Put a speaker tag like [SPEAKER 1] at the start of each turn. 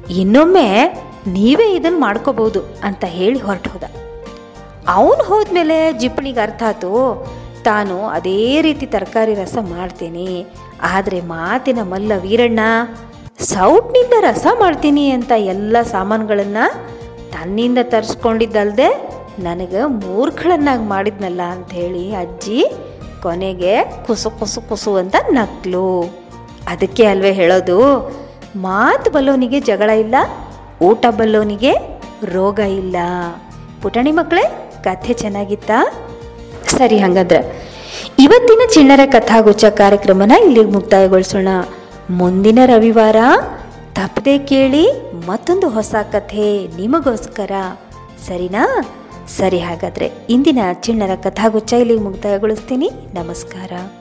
[SPEAKER 1] ಇನ್ನೊಮ್ಮೆ ನೀವೇ ಇದನ್ನು ಮಾಡ್ಕೋಬೋದು ಅಂತ ಹೇಳಿ ಹೊರಟು ಹೋದ ಅವನು ಹೋದ್ಮೇಲೆ ಜಿಪ್ಪಣಿಗೆ ಅರ್ಥ ಆಯ್ತು ತಾನು ಅದೇ ರೀತಿ ತರಕಾರಿ ರಸ ಮಾಡ್ತೀನಿ ಆದರೆ ಮಾತಿನ ಮಲ್ಲ ವೀರಣ್ಣ ಸೌಟ್ನಿಂದ ರಸ ಮಾಡ್ತೀನಿ ಅಂತ ಎಲ್ಲ ಸಾಮಾನುಗಳನ್ನು ತನ್ನಿಂದ ತರಿಸ್ಕೊಂಡಿದ್ದಲ್ದೆ ನನಗೆ ಮೂರ್ಖಳನ್ನಾಗಿ ಮಾಡಿದ್ನಲ್ಲ ಅಂಥೇಳಿ ಅಜ್ಜಿ ಕೊನೆಗೆ ಕುಸು ಕುಸು ಕುಸು ಅಂತ ನಕ್ಲು ಅದಕ್ಕೆ ಅಲ್ವೇ ಹೇಳೋದು ಮಾತು ಬಲ್ಲೋನಿಗೆ ಜಗಳ ಇಲ್ಲ ಊಟ ಬಲ್ಲೋನಿಗೆ ರೋಗ ಇಲ್ಲ ಪುಟಣಿ ಮಕ್ಕಳೇ ಕಥೆ ಚೆನ್ನಾಗಿತ್ತಾ ಸರಿ ಹಾಗಾದ್ರೆ ಇವತ್ತಿನ ಚಿಣ್ಣರ ಕಥಾಗುಚ್ಛ ಕಾರ್ಯಕ್ರಮನ ಇಲ್ಲಿಗೆ ಮುಕ್ತಾಯಗೊಳಿಸೋಣ ಮುಂದಿನ ರವಿವಾರ ತಪ್ಪದೆ ಕೇಳಿ ಮತ್ತೊಂದು ಹೊಸ ಕಥೆ ನಿಮಗೋಸ್ಕರ ಸರಿನಾ ಸರಿ ಹಾಗಾದರೆ ಇಂದಿನ ಚಿಣ್ಣರ ಕಥಾಗುಚ್ಛ ಇಲ್ಲಿಗೆ ಮುಕ್ತಾಯಗೊಳಿಸ್ತೀನಿ ನಮಸ್ಕಾರ